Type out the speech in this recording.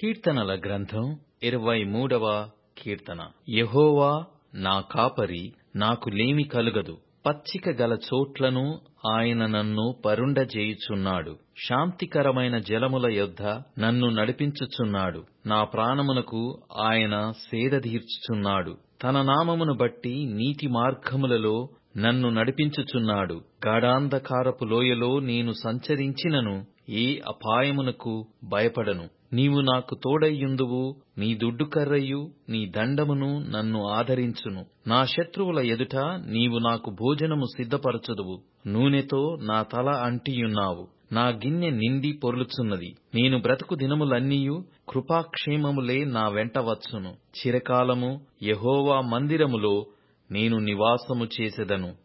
కీర్తనల గ్రంథం ఇరవై మూడవ కీర్తన యెహోవా నా కాపరి నాకు లేమి కలుగదు పచ్చిక గల చోట్లను ఆయన నన్ను పరుండజేయుచున్నాడు శాంతికరమైన జలముల యొద్ద నన్ను నడిపించుచున్నాడు నా ప్రాణమునకు ఆయన సేదదీర్చుచున్నాడు తన నామమును బట్టి నీతి మార్గములలో నన్ను నడిపించుచున్నాడు గాఢాంధకారపు లోయలో నేను సంచరించినను ఏ అపాయమునకు భయపడను నీవు నాకు తోడైయుందువు నీ దుడ్డుకర్రయు నీ దండమును నన్ను ఆదరించును నా శత్రువుల ఎదుట నీవు నాకు భోజనము సిద్ధపరచుదువు నూనెతో నా తల అంటియున్నావు నా గిన్నె నిండి పొర్లుచున్నది నేను బ్రతుకు దినములన్నీయు కృపాక్షేమములే నా వెంట వచ్చును చిరకాలము యెహోవా మందిరములో నేను నివాసము చేసెదను